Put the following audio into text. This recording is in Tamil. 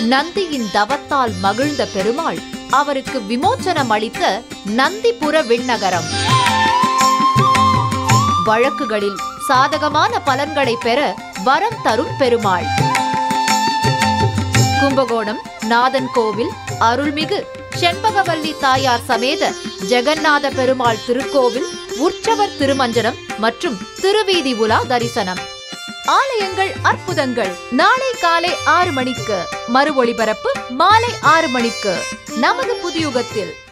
நந்தியின் தவத்தால் மகிழ்ந்த பெருமாள் அவருக்கு விமோச்சனம் அளித்த நந்திபுர விண்ணகரம் வழக்குகளில் சாதகமான பலன்களை பெற வரம் தரும் பெருமாள் கும்பகோணம் நாதன் கோவில் அருள்மிகு செண்பகவல்லி தாயார் சமேத ஜெகநாத பெருமாள் திருக்கோவில் உற்சவர் திருமஞ்சனம் மற்றும் திருவீதி உலா தரிசனம் ஆலயங்கள் அற்புதங்கள் நாளை காலை ஆறு மணிக்கு மறு ஒளிபரப்பு மாலை ஆறு மணிக்கு நமது புதியுகத்தில்